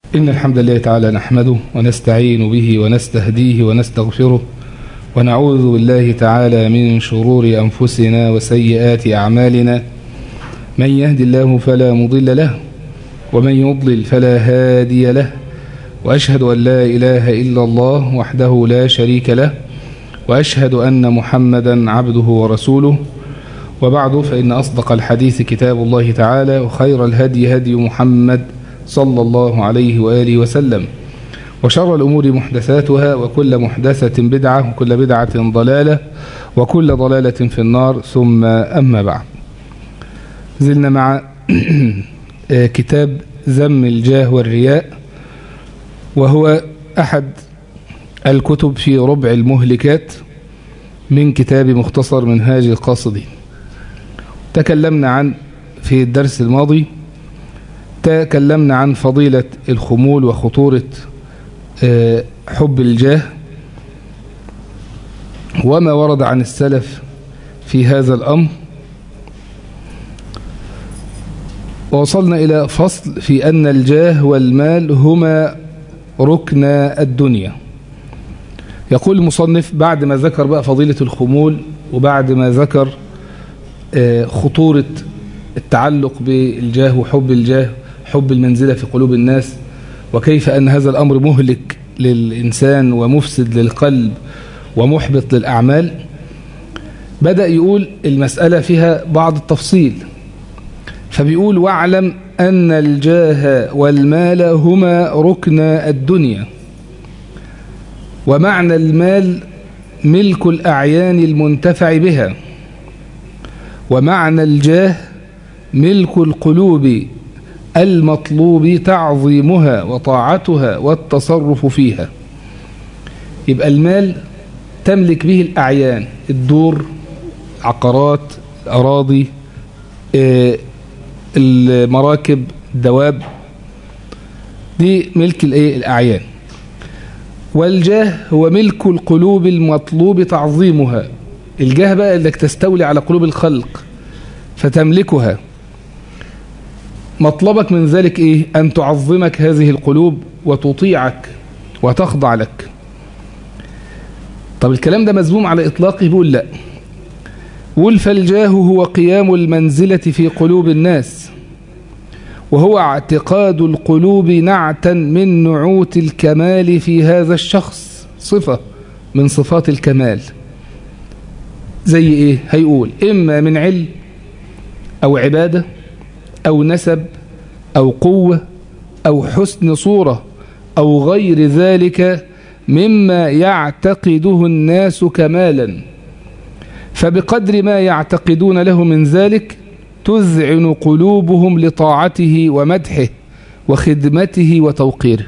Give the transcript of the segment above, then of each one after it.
إن الحمد لله تعالى نحمده ونستعين به ونستهديه ونستغفره ونعوذ بالله تعالى من شرور أنفسنا وسيئات أعمالنا من يهد الله فلا مضل له ومن يضلل فلا هادي له وأشهد أن لا إله إلا الله وحده لا شريك له وأشهد أن محمدا عبده ورسوله وبعد فإن أصدق الحديث كتاب الله تعالى وخير الهدي هدي محمد صلى الله عليه وآله وسلم وشر الأمور محدثاتها وكل محدثة بدعة وكل بدعة ضلالة وكل ضلالة في النار ثم أما بعد زلنا مع كتاب ذم الجاه والرياء وهو أحد الكتب في ربع المهلكات من كتاب مختصر منهاج القاصدين تكلمنا عن في الدرس الماضي تكلمنا عن فضيلة الخمول وخطورة حب الجاه وما ورد عن السلف في هذا الأمر ووصلنا إلى فصل في أن الجاه والمال هما ركن الدنيا يقول المصنف بعد ما ذكر بقى فضيلة الخمول وبعد ما ذكر خطورة التعلق بالجاه وحب الجاه حب المنزلة في قلوب الناس وكيف أن هذا الأمر مهلك للإنسان ومفسد للقلب ومحبط للأعمال بدأ يقول المسألة فيها بعض التفصيل فبيقول واعلم أن الجاه والمال هما ركن الدنيا ومعنى المال ملك الأعيان المنتفع بها ومعنى الجاه ملك القلوب المطلوب تعظيمها وطاعتها والتصرف فيها يبقى المال تملك به الأعيان الدور عقارات الأراضي المراكب الدواب دي ملك الأعيان والجاه هو ملك القلوب المطلوب تعظيمها الجاه بقى انك تستولي على قلوب الخلق فتملكها مطلبك من ذلك ايه ان تعظمك هذه القلوب وتطيعك وتخضع لك طب الكلام ده مذموم على اطلاقه بيقول لا قول فالجاه هو قيام المنزلة في قلوب الناس وهو اعتقاد القلوب نعتا من نعوت الكمال في هذا الشخص صفة من صفات الكمال زي ايه هيقول اما من علم او عبادة او نسب او قوة او حسن صورة او غير ذلك مما يعتقده الناس كمالا فبقدر ما يعتقدون له من ذلك تذعن قلوبهم لطاعته ومدحه وخدمته وتوقيره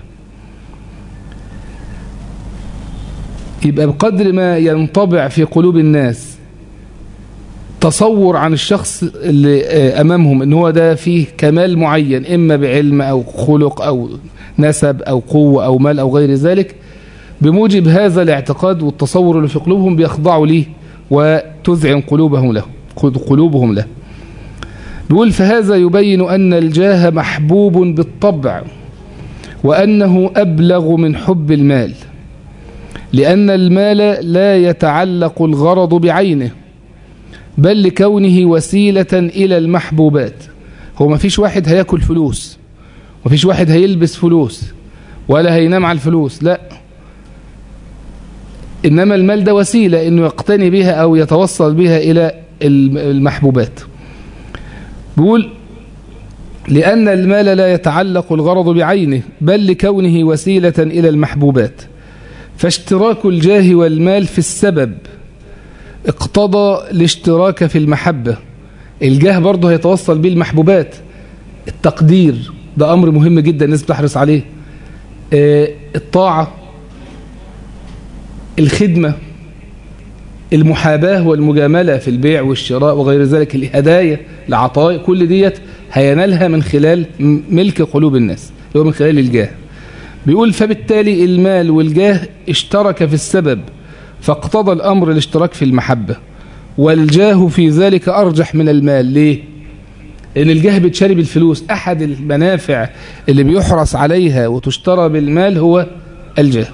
يبقى بقدر ما ينطبع في قلوب الناس تصور عن الشخص اللي أمامهم ان هو ده فيه كمال معين إما بعلم أو خلق أو نسب أو قوة أو مال أو غير ذلك بموجب هذا الاعتقاد والتصور اللي في قلوبهم بيخضعوا ليه وتذعن قلوبهم له قلوبهم له بيقول فهذا يبين أن الجاه محبوب بالطبع وأنه أبلغ من حب المال لأن المال لا يتعلق الغرض بعينه بل لكونه وسيلة إلى المحبوبات هو ما فيش واحد هياكل فلوس ما فيش واحد هيلبس فلوس ولا هينام على الفلوس لا إنما المال ده وسيلة إنه يقتني بها أو يتوصل بها إلى المحبوبات بيقول لأن المال لا يتعلق الغرض بعينه بل لكونه وسيلة إلى المحبوبات فاشتراك الجاه والمال في السبب اقتضى الاشتراك في المحبة الجاه برضه هيتوصل به المحبوبات التقدير ده أمر مهم جدا الناس بتحرص عليه اه الطاعة الخدمة المحاباة والمجاملة في البيع والشراء وغير ذلك الهدايا العطاء كل ديت هينالها من خلال ملك قلوب الناس هو من خلال الجاه بيقول فبالتالي المال والجاه اشترك في السبب فاقتضى الأمر الاشتراك في المحبة والجاه في ذلك أرجح من المال ليه؟ لأن الجاه بتشاري بالفلوس أحد المنافع اللي بيحرص عليها وتشترى بالمال هو الجاه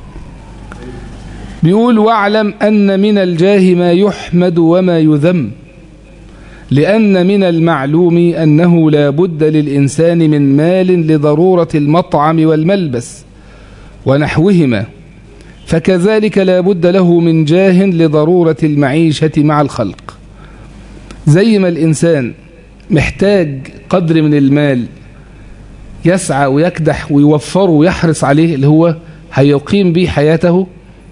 بيقول واعلم أن من الجاه ما يحمد وما يذم لأن من المعلوم أنه لا بد للإنسان من مال لضرورة المطعم والملبس ونحوهما فكذلك لا بد له من جاه لضرورة المعيشة مع الخلق زي ما الإنسان محتاج قدر من المال يسعى ويكدح ويوفره ويحرص عليه اللي هو هيقيم به حياته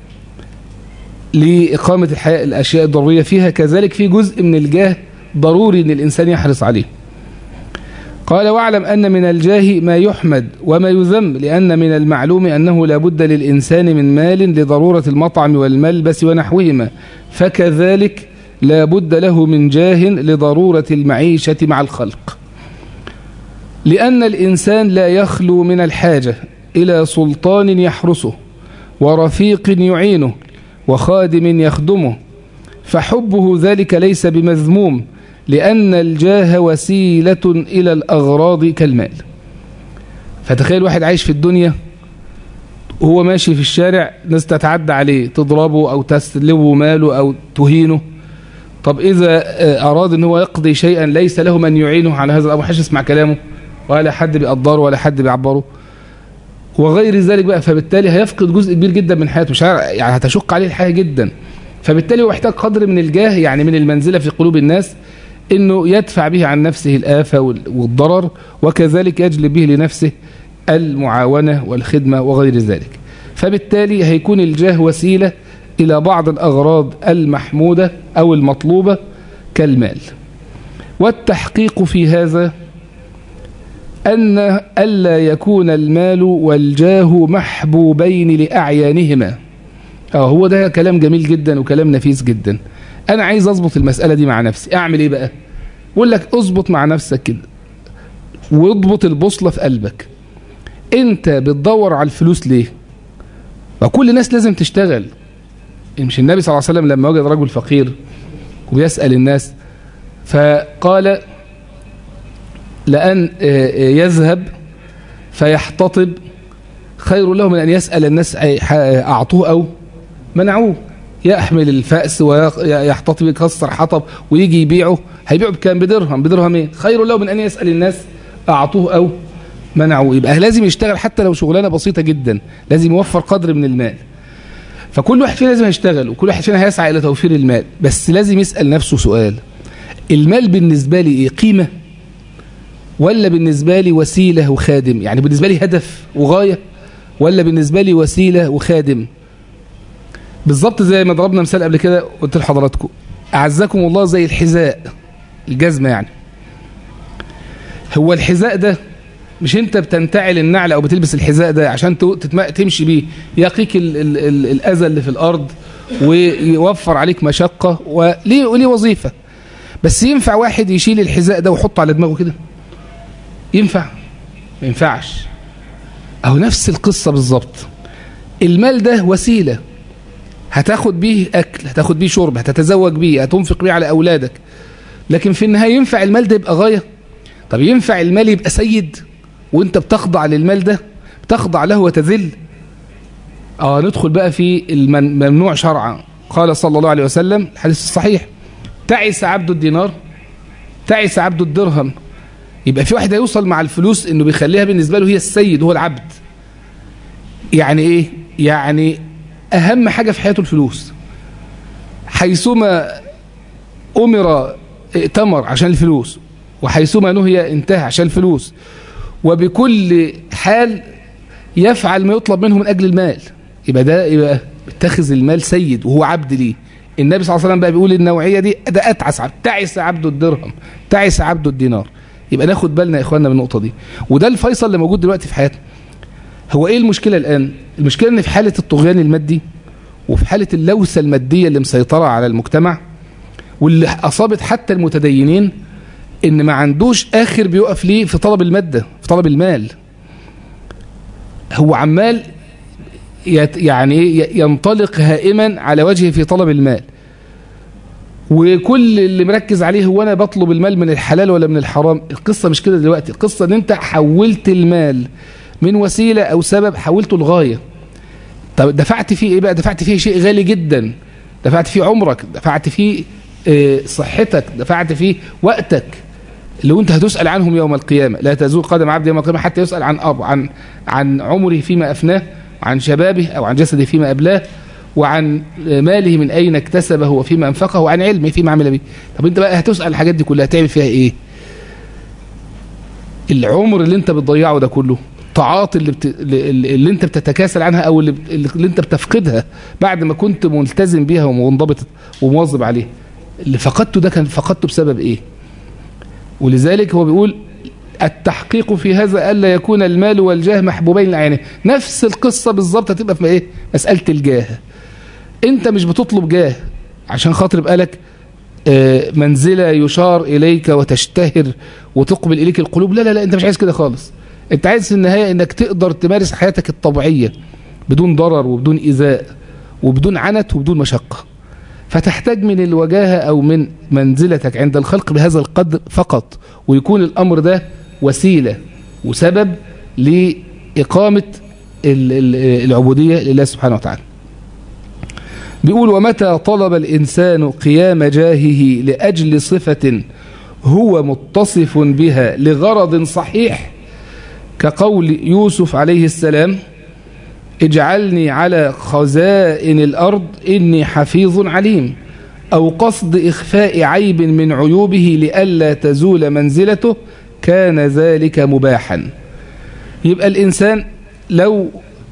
لإقامة الحياة الأشياء الضرورية فيها كذلك في جزء من الجاه ضروري أن الإنسان يحرص عليه قال واعلم أن من الجاه ما يحمد وما يذم لأن من المعلوم أنه لا بد للإنسان من مال لضرورة المطعم والملبس ونحوهما فكذلك لا بد له من جاه لضرورة المعيشة مع الخلق لأن الإنسان لا يخلو من الحاجة إلى سلطان يحرسه ورفيق يعينه وخادم يخدمه فحبه ذلك ليس بمذموم لأن الجاه وسيلة إلى الأغراض كالمال فتخيل واحد عايش في الدنيا وهو ماشي في الشارع ناس تتعدى عليه تضربه أو تسلبه ماله أو تهينه طب إذا أراد أن هو يقضي شيئا ليس له من يعينه على هذا الأمر حش يسمع كلامه ولا حد بيقدره ولا حد بيعبره وغير ذلك بقى فبالتالي هيفقد جزء كبير جدا من حياته مش يعني هتشق عليه الحياة جدا فبالتالي هو محتاج قدر من الجاه يعني من المنزلة في قلوب الناس انه يدفع به عن نفسه الآفة والضرر وكذلك يجلب به لنفسه المعاونة والخدمة وغير ذلك فبالتالي هيكون الجاه وسيلة إلى بعض الأغراض المحمودة أو المطلوبة كالمال والتحقيق في هذا أن ألا يكون المال والجاه محبوبين لأعيانهما اه هو ده كلام جميل جدا وكلام نفيس جدا انا عايز اظبط المسألة دي مع نفسي اعمل ايه بقى بقول لك اظبط مع نفسك كده واضبط البوصلة في قلبك انت بتدور على الفلوس ليه وكل الناس لازم تشتغل مش النبي صلى الله عليه وسلم لما وجد رجل فقير ويسأل الناس فقال لأن يذهب فيحتطب خير له من أن يسأل الناس أعطوه أو منعوه يحمل الفأس ويحتطب يكسر حطب ويجي يبيعه هيبيعه بكام بدرهم بدرهم ايه خير له من أن يسأل الناس أعطوه أو منعوه يبقى لازم يشتغل حتى لو شغلانة بسيطة جدا لازم يوفر قدر من المال فكل واحد فينا لازم يشتغل وكل واحد فينا هيسعى إلى توفير المال بس لازم يسأل نفسه سؤال المال بالنسبة لي إيه قيمة ولا بالنسبة لي وسيلة وخادم يعني بالنسبة لي هدف وغاية ولا بالنسبة لي وسيلة وخادم بالظبط زي ما ضربنا مثال قبل كده قلت لحضراتكم أعزكم الله زي الحذاء الجزمة يعني هو الحذاء ده مش انت بتنتعل النعل او بتلبس الحذاء ده عشان تمشي بيه يقيك ال ال ال الاذى اللي في الارض ويوفر عليك مشقة وليه, وليه وظيفة بس ينفع واحد يشيل الحذاء ده ويحطه على دماغه كده ينفع ما ينفعش اهو نفس القصة بالظبط المال ده وسيلة هتاخد بيه أكل هتاخد بيه شرب هتتزوج بيه هتنفق بيه على أولادك لكن في النهاية ينفع المال ده يبقى غاية طب ينفع المال يبقى سيد وانت بتخضع للمال ده بتخضع له وتذل اه ندخل بقى في الممنوع شرعا قال صلى الله عليه وسلم الحديث الصحيح تعس عبد الدينار تعس عبد الدرهم يبقى في واحد هيوصل مع الفلوس انه بيخليها بالنسبة له هي السيد هو العبد يعني ايه يعني اهم حاجة في حياته الفلوس حيثما امر ائتمر عشان الفلوس وحيثما نهي انتهى عشان الفلوس وبكل حال يفعل ما يطلب منه من اجل المال يبقى ده يبقى اتخذ المال سيد وهو عبد ليه النبي صلى الله عليه وسلم بقى بيقول النوعية دي ده اتعس عبد تعس عبد الدرهم تعس عبد الدينار يبقى ناخد بالنا يا اخواننا من النقطة دي وده الفيصل اللي موجود دلوقتي في حياتنا هو ايه المشكلة الان المشكلة ان في حالة الطغيان المادي وفي حالة اللوثة المادية اللي مسيطرة على المجتمع واللي اصابت حتى المتدينين ان ما عندوش اخر بيقف ليه في طلب المادة في طلب المال هو عمال يعني ينطلق هائما على وجهه في طلب المال وكل اللي مركز عليه هو انا بطلب المال من الحلال ولا من الحرام القصة مش كده دلوقتي القصة ان انت حولت المال من وسيلة او سبب حولته لغاية طب دفعت فيه ايه بقى دفعت فيه شيء غالي جدا دفعت فيه عمرك دفعت فيه اه صحتك دفعت فيه وقتك اللي انت هتسأل عنهم يوم القيامة لا تزول قدم عبد يوم القيامة حتى يسأل عن أب عن عن عمره فيما أفناه عن شبابه أو عن جسده فيما أبلاه وعن ماله من أين اكتسبه وفيما أنفقه وعن علمه فيما عمل به طب انت بقى هتسأل الحاجات دي كلها هتعمل فيها ايه العمر اللي انت بتضيعه ده كله الطاعات اللي, بت... اللي انت بتتكاسل عنها او اللي, ب... اللي انت بتفقدها بعد ما كنت ملتزم بيها ومنضبط ومواظب عليها اللي فقدته ده كان فقدته بسبب ايه ولذلك هو بيقول التحقيق في هذا ألا يكون المال والجاه محبوبين لعينه نفس القصة بالظبط هتبقى في ايه مسألة الجاه انت مش بتطلب جاه عشان خاطر بقالك منزلة يشار إليك وتشتهر وتقبل إليك القلوب لا لا لا انت مش عايز كده خالص انت عايز في النهاية انك تقدر تمارس حياتك الطبيعية بدون ضرر وبدون إيذاء وبدون عنت وبدون مشقة فتحتاج من الوجاهة أو من منزلتك عند الخلق بهذا القدر فقط ويكون الأمر ده وسيلة وسبب لإقامة العبودية لله سبحانه وتعالى بيقول ومتى طلب الإنسان قيام جاهه لأجل صفة هو متصف بها لغرض صحيح كقول يوسف عليه السلام اجعلني على خزائن الأرض إني حفيظ عليم أو قصد إخفاء عيب من عيوبه لئلا تزول منزلته كان ذلك مباحا يبقى الإنسان لو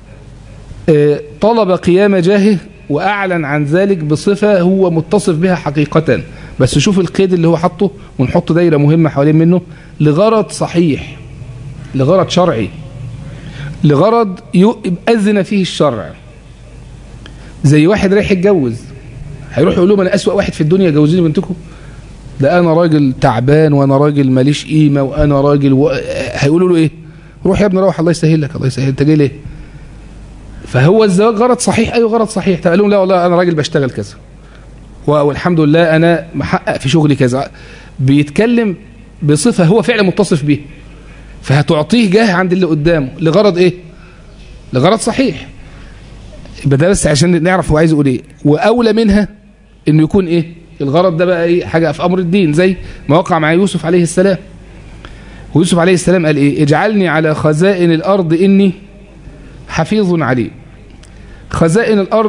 طلب قيام جاهه وأعلن عن ذلك بصفة هو متصف بها حقيقة بس شوف القيد اللي هو حطه ونحط دايرة مهمة حوالين منه لغرض صحيح لغرض شرعي لغرض يؤذن فيه الشرع زي واحد رايح يتجوز هيروح يقول لهم انا اسوأ واحد في الدنيا جوزيني بنتكم ده انا راجل تعبان وانا راجل ماليش قيمه وانا راجل و... هيقولوا له ايه روح يا ابني روح الله يسهل لك الله يسهل انت جاي ليه فهو الزواج غرض صحيح ايوه غرض صحيح طب قال لهم لا والله انا راجل بشتغل كذا والحمد لله انا محقق في شغلي كذا بيتكلم بصفه هو فعلا متصف بيها فهتعطيه جاه عند اللي قدامه لغرض ايه لغرض صحيح يبقى ده بس عشان نعرف هو عايز يقول ايه واولى منها انه يكون ايه الغرض ده بقى ايه حاجه في امر الدين زي ما وقع مع يوسف عليه السلام ويوسف عليه السلام قال ايه اجعلني على خزائن الارض اني حفيظ عليم خزائن الارض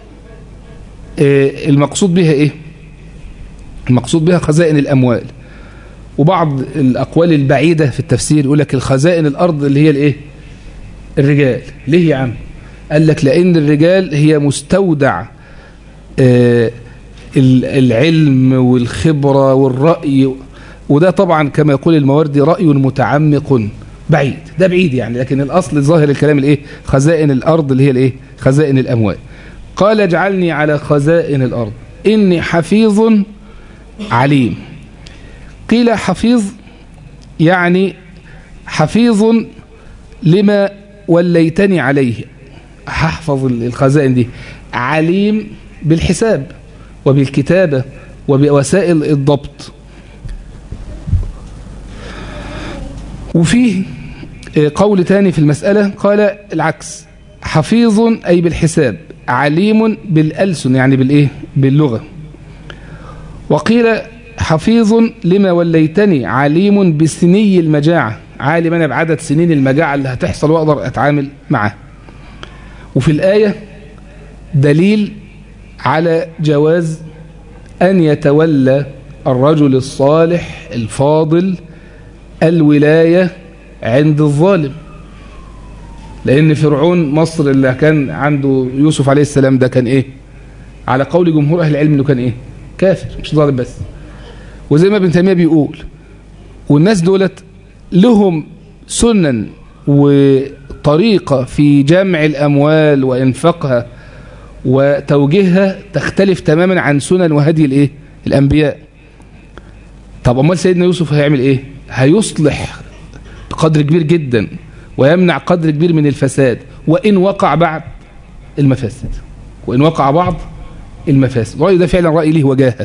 إيه المقصود بها ايه المقصود بها خزائن الاموال وبعض الأقوال البعيدة في التفسير يقول لك الخزائن الأرض اللي هي الإيه الرجال ليه يا عم قال لك لأن الرجال هي مستودع آه العلم والخبرة والرأي وده طبعا كما يقول المواردي رأي متعمق بعيد ده بعيد يعني لكن الأصل ظاهر الكلام الإيه خزائن الأرض اللي هي الإيه خزائن الأموال قال اجعلني على خزائن الأرض إني حفيظ عليم قيل حفيظ يعني حفيظ لما وليتني عليه هحفظ الخزائن دي عليم بالحساب وبالكتابة وبوسائل الضبط وفيه قول تاني في المسألة قال العكس حفيظ أي بالحساب عليم بالألسن يعني بالإيه باللغة وقيل حفيظ لما وليتني عليم بسني المجاعة عالم أنا بعدد سنين المجاعة اللي هتحصل وأقدر أتعامل معها وفي الآية دليل على جواز أن يتولى الرجل الصالح الفاضل الولاية عند الظالم لأن فرعون مصر اللي كان عنده يوسف عليه السلام ده كان إيه على قول جمهور أهل العلم إنه كان إيه كافر مش ظالم بس وزي ما ابن تيمية بيقول والناس دولت لهم سنن وطريقة في جمع الأموال وإنفاقها وتوجيهها تختلف تماما عن سنن وهدي الإيه؟ الأنبياء طب أمال سيدنا يوسف هيعمل إيه هيصلح بقدر كبير جدا ويمنع قدر كبير من الفساد وإن وقع بعض المفاسد وإن وقع بعض المفاسد رأي ده فعلا رأي له وجاهة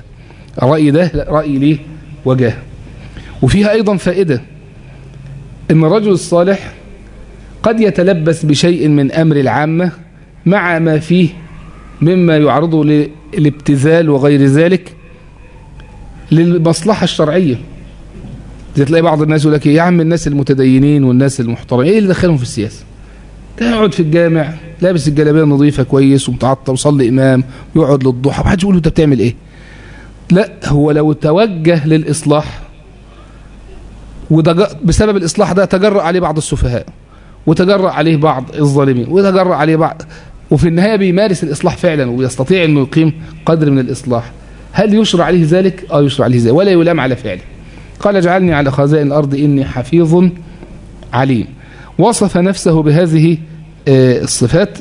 الرأي ده لا رأي ليه وجاه وفيها أيضا فائدة إن الرجل الصالح قد يتلبس بشيء من أمر العامة مع ما فيه مما يعرضه للابتذال وغير ذلك للمصلحة الشرعية تلاقي بعض الناس يقول لك يا عم الناس المتدينين والناس المحترمين ايه اللي دخلهم في السياسة ده يقعد في الجامع لابس الجلابيه نظيفه كويس ومتعطر وصلي امام ويقعد للضحى محدش يقول له انت بتعمل ايه لا هو لو توجه للاصلاح وده بسبب الاصلاح ده تجرأ عليه بعض السفهاء وتجرأ عليه بعض الظالمين وتجرأ عليه بعض وفي النهايه بيمارس الاصلاح فعلا ويستطيع انه يقيم قدر من الاصلاح هل يشرع عليه ذلك اه يشرع عليه ذلك ولا يلام على فعله قال اجعلني على خزائن الارض اني حفيظ عليم وصف نفسه بهذه الصفات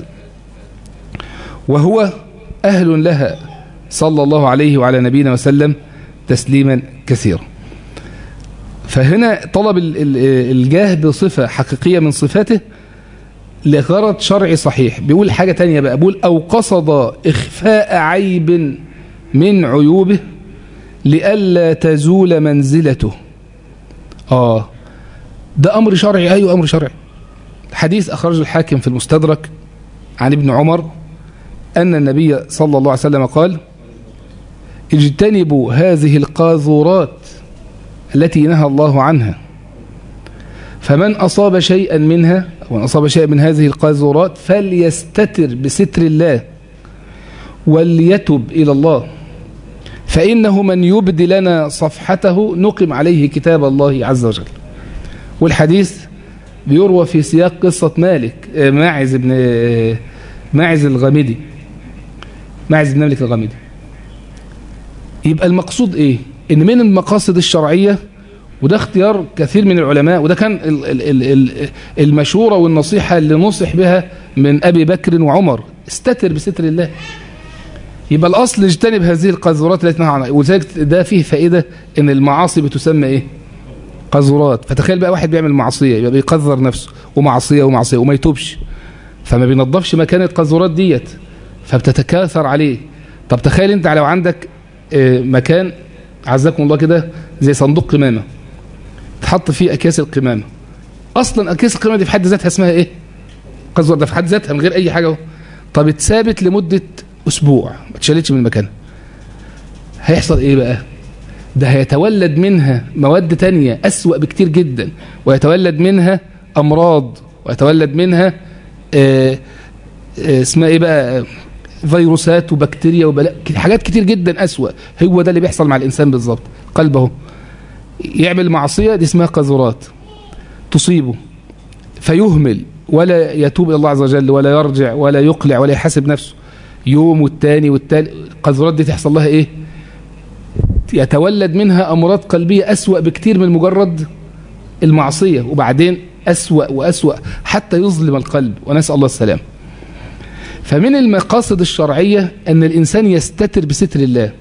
وهو أهل لها صلى الله عليه وعلى نبينا وسلم تسليما كثيرا فهنا طلب الجاه بصفة حقيقية من صفاته لغرض شرعي صحيح بيقول حاجة تانية بقى بيقول أو قصد إخفاء عيب من عيوبه لئلا تزول منزلته آه ده أمر شرعي أيوه أمر شرعي حديث أخرجه الحاكم في المستدرك عن ابن عمر أن النبي صلى الله عليه وسلم قال اجتنبوا هذه القاذورات التي نهى الله عنها فمن أصاب شيئا منها ومن أصاب شيئا من هذه القاذورات فليستتر بستر الله وليتب إلى الله فإنه من يبدي لنا صفحته نقم عليه كتاب الله عز وجل والحديث بيروى في سياق قصة مالك ماعز بن ماعز الغامدي ماعز بن مالك الغامدي يبقى المقصود ايه ان من المقاصد الشرعية وده اختيار كثير من العلماء وده كان المشورة والنصيحة اللي نصح بها من أبي بكر وعمر استتر بستر الله يبقى الأصل اجتنب هذه القذورات التي نهى عنها ولذلك ده فيه فائدة ان المعاصي بتسمى ايه قذورات فتخيل بقى واحد بيعمل معصية يبقى بيقذر نفسه ومعصية ومعصية وما يتوبش فما بينظفش مكان القذورات ديت فبتتكاثر عليه طب تخيل انت لو عندك مكان عزكم الله كده زي صندوق قمامة تحط فيه أكياس القمامة أصلا أكياس القمامة دي في حد ذاتها اسمها إيه قذور ده في حد ذاتها من غير أي حاجة طب اتثابت لمدة أسبوع ما اتشالتش من مكانها هيحصل إيه بقى ده هيتولد منها مواد تانية أسوأ بكتير جدا ويتولد منها أمراض ويتولد منها آآ آآ اسمها إيه بقى فيروسات وبكتيريا وبلاء حاجات كتير جدا أسوأ هو ده اللي بيحصل مع الإنسان بالظبط قلبه يعمل معصية دي اسمها قذورات تصيبه فيهمل ولا يتوب إلى الله عز وجل ولا يرجع ولا يقلع ولا يحاسب نفسه يوم والتاني والتالي القذورات دي تحصل لها إيه يتولد منها أمراض قلبية أسوأ بكتير من مجرد المعصية وبعدين أسوأ وأسوأ حتى يظلم القلب ونسأل الله السلام فمن المقاصد الشرعية أن الإنسان يستتر بستر الله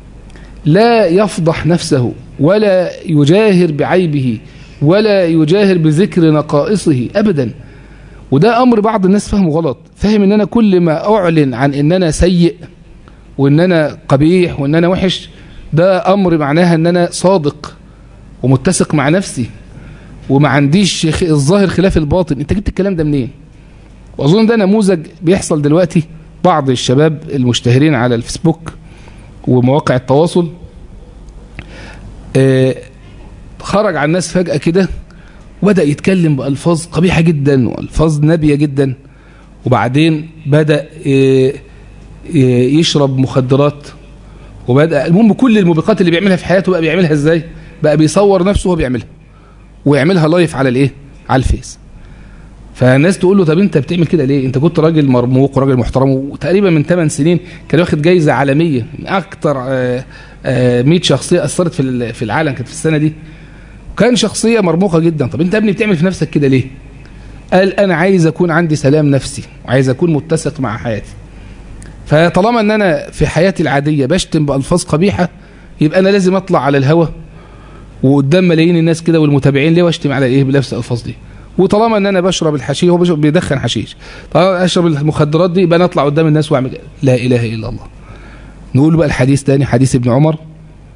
لا يفضح نفسه ولا يجاهر بعيبه ولا يجاهر بذكر نقائصه أبدا وده أمر بعض الناس فهمه غلط فهم أن أنا كل ما أعلن عن أن أنا سيء وأن أنا قبيح وأن أنا وحش ده أمر معناها أن أنا صادق ومتسق مع نفسي وما عنديش الظاهر خلاف الباطن أنت جبت الكلام ده منين وأظن ده نموذج بيحصل دلوقتي بعض الشباب المشتهرين على الفيسبوك ومواقع التواصل آه خرج على الناس فجأة كده وبدأ يتكلم بألفاظ قبيحة جدا وألفاظ نابية جدا وبعدين بدأ آه يشرب مخدرات وبدأ المهم كل الموبقات اللي بيعملها في حياته بقى بيعملها ازاي بقى بيصور نفسه وهو بيعملها ويعملها لايف على الايه على الفيس فالناس تقول له طب انت بتعمل كده ليه انت كنت راجل مرموق وراجل محترم وتقريبا من 8 سنين كان واخد جايزه عالميه من اكتر 100 شخصيه اثرت في في العالم كانت في السنه دي كان شخصيه مرموقه جدا طب انت يا ابني بتعمل في نفسك كده ليه قال انا عايز اكون عندي سلام نفسي وعايز اكون متسق مع حياتي فطالما ان انا في حياتي العاديه بشتم بالفاظ قبيحه يبقى انا لازم اطلع على الهوا وقدام ملايين الناس كده والمتابعين ليه واشتم على ايه بنفس الالفاظ دي وطالما ان انا بشرب الحشيش هو بيدخن حشيش طالما اشرب المخدرات دي يبقى انا اطلع قدام الناس واعمل لا اله الا الله نقول بقى الحديث تاني حديث ابن عمر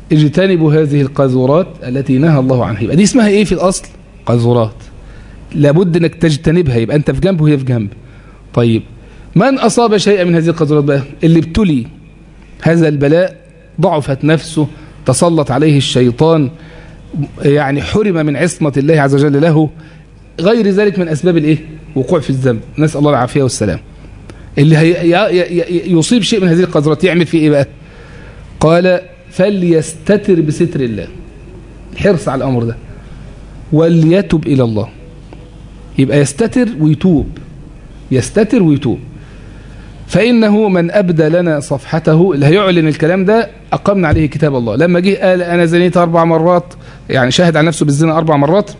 اجتنبوا هذه القاذورات التي نهى الله عنها يبقى دي اسمها ايه في الاصل قاذورات لابد انك تجتنبها يبقى انت في جنب وهي في جنب طيب من اصاب شيئا من هذه القاذورات بقى اللي ابتلي هذا البلاء ضعفت نفسه تسلط عليه الشيطان يعني حرم من عصمة الله عز وجل له غير ذلك من أسباب الإيه؟ وقوع في الذنب نسأل الله العافية والسلام اللي هي يصيب شيء من هذه القذرات يعمل فيه إيه بقى قال فليستتر بستر الله الحرص على الأمر ده وليتب إلى الله يبقى يستتر ويتوب يستتر ويتوب فإنه من أبدى لنا صفحته اللي هيعلن الكلام ده أقمنا عليه كتاب الله لما جه قال أنا زنيت أربع مرات يعني شاهد على نفسه بالزنا أربع مرات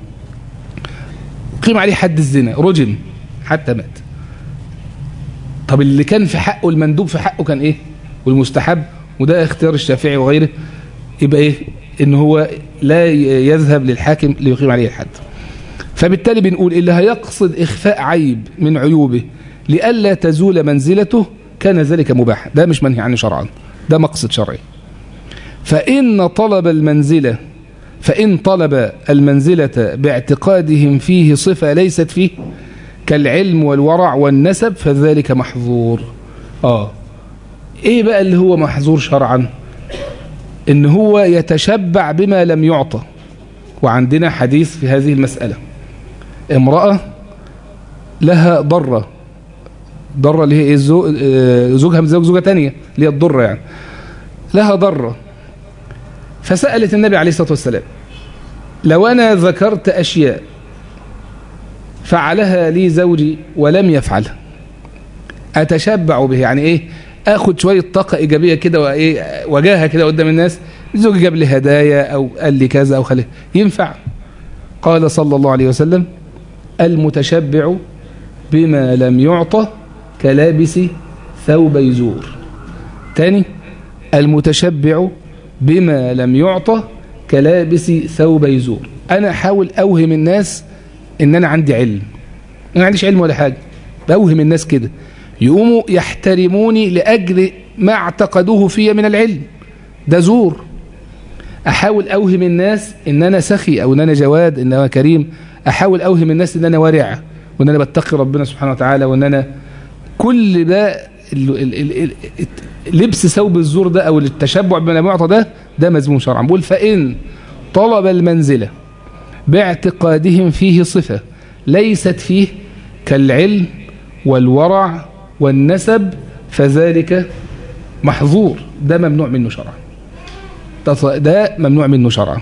قيم عليه حد الزنا رجم حتى مات طب اللي كان في حقه المندوب في حقه كان إيه والمستحب وده اختيار الشافعي وغيره يبقى إيه إن هو لا يذهب للحاكم ليقيم عليه الحد فبالتالي بنقول اللي هيقصد إخفاء عيب من عيوبه لئلا تزول منزلته كان ذلك مباحا ده مش منهي عنه شرعا ده مقصد شرعي فإن طلب المنزلة فإن طلب المنزلة باعتقادهم فيه صفة ليست فيه كالعلم والورع والنسب فذلك محظور آه إيه بقى اللي هو محظور شرعا إن هو يتشبع بما لم يعطى وعندنا حديث في هذه المسألة امرأة لها ضرة ضرة اللي هي ايه زوجها مزوج زوجة تانية اللي هي الضرة يعني لها ضرة فسألت النبي عليه الصلاة والسلام لو أنا ذكرت أشياء فعلها لي زوجي ولم يفعلها أتشبع به يعني إيه أخد شوية طاقة إيجابية كده وإيه وجاهة كده قدام الناس زوجي جاب لي هدايا أو قال لي كذا أو خليه ينفع قال صلى الله عليه وسلم المتشبع بما لم يعطى كلابس ثوب يزور تاني المتشبع بما لم يعطى كلابس ثوب يزور انا احاول اوهم الناس ان انا عندي علم انا ما عنديش علم ولا حاجه بوهم الناس كده يقوموا يحترموني لاجل ما اعتقدوه في من العلم ده زور احاول اوهم الناس ان انا سخي او ان انا جواد ان انا كريم احاول اوهم الناس ان انا ورع وان انا بتقي ربنا سبحانه وتعالى وان انا كل ده لبس ثوب الزور ده او التشبع بما لم يعطى ده ده مذموم شرعا بقول فان طلب المنزله باعتقادهم فيه صفه ليست فيه كالعلم والورع والنسب فذلك محظور ده ممنوع منه شرعا ده ممنوع منه شرعا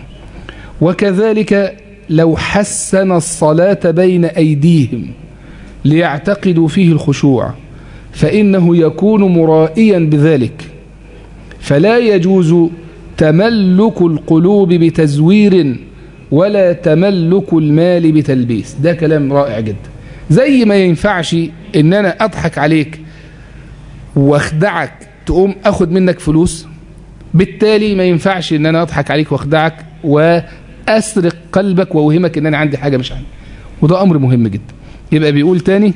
وكذلك لو حسن الصلاة بين أيديهم ليعتقدوا فيه الخشوع فإنه يكون مرائيا بذلك فلا يجوز تملك القلوب بتزوير ولا تملك المال بتلبيس ده كلام رائع جدا زي ما ينفعش ان انا اضحك عليك واخدعك تقوم اخد منك فلوس بالتالي ما ينفعش ان انا اضحك عليك واخدعك واسرق قلبك واوهمك ان انا عندي حاجه مش عندي وده امر مهم جدا يبقى بيقول تاني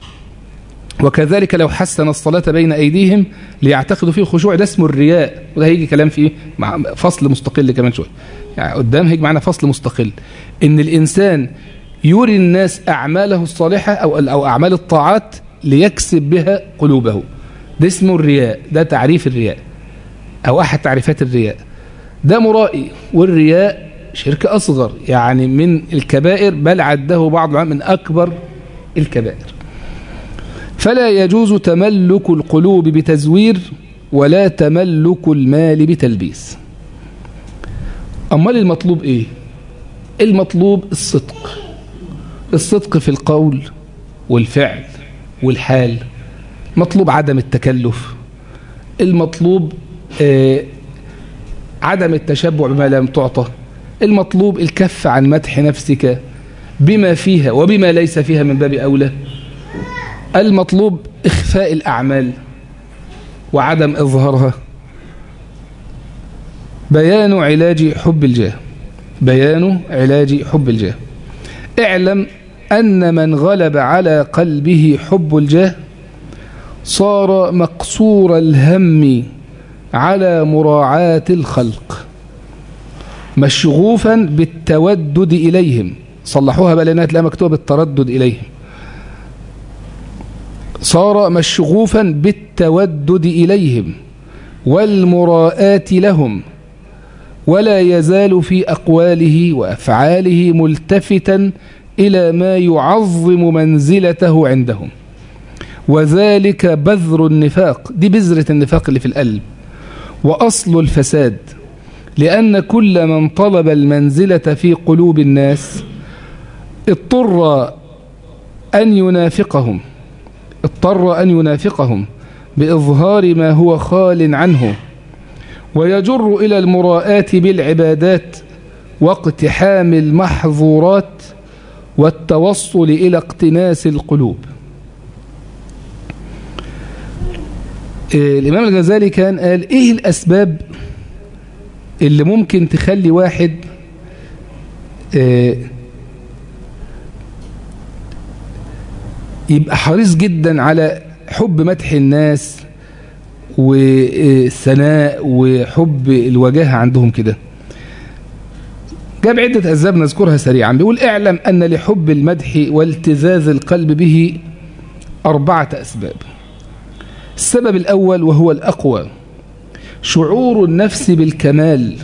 وكذلك لو حسن الصلاة بين أيديهم ليعتقدوا فيه الخشوع ده اسمه الرياء وده هيجي كلام فيه مع فصل مستقل كمان شوية يعني قدام هيجي معنا فصل مستقل إن الإنسان يري الناس أعماله الصالحة أو, أو أعمال الطاعات ليكسب بها قلوبه ده اسمه الرياء ده تعريف الرياء أو أحد تعريفات الرياء ده مرائي والرياء شرك أصغر يعني من الكبائر بل عده بعض العلماء من أكبر الكبائر فلا يجوز تملك القلوب بتزوير ولا تملك المال بتلبيس أمال المطلوب إيه المطلوب الصدق الصدق في القول والفعل والحال مطلوب عدم التكلف المطلوب آه عدم التشبع بما لم تعطى المطلوب الكف عن مدح نفسك بما فيها وبما ليس فيها من باب أولى المطلوب إخفاء الأعمال وعدم إظهارها بيان علاج حب الجاه بيان علاج حب الجاه اعلم أن من غلب على قلبه حب الجاه صار مقصور الهم على مراعاة الخلق مشغوفا بالتودد إليهم صلحوها بقى لأنها تلاقيها مكتوبة بالتردد إليهم صار مشغوفا بالتودد إليهم والمراءة لهم ولا يزال في أقواله وأفعاله ملتفتا إلى ما يعظم منزلته عندهم وذلك بذر النفاق دي بذرة النفاق اللي في القلب وأصل الفساد لأن كل من طلب المنزلة في قلوب الناس اضطر أن ينافقهم اضطر أن ينافقهم بإظهار ما هو خال عنه ويجر إلى المراءة بالعبادات واقتحام المحظورات والتوصل إلى اقتناس القلوب الإمام الغزالي كان قال إيه الأسباب اللي ممكن تخلي واحد يبقى حريص جدا على حب مدح الناس والثناء وحب الوجاهة عندهم كده جاب عدة أسباب نذكرها سريعا بيقول اعلم أن لحب المدح والتزاز القلب به أربعة أسباب السبب الأول وهو الأقوى شعور النفس بالكمال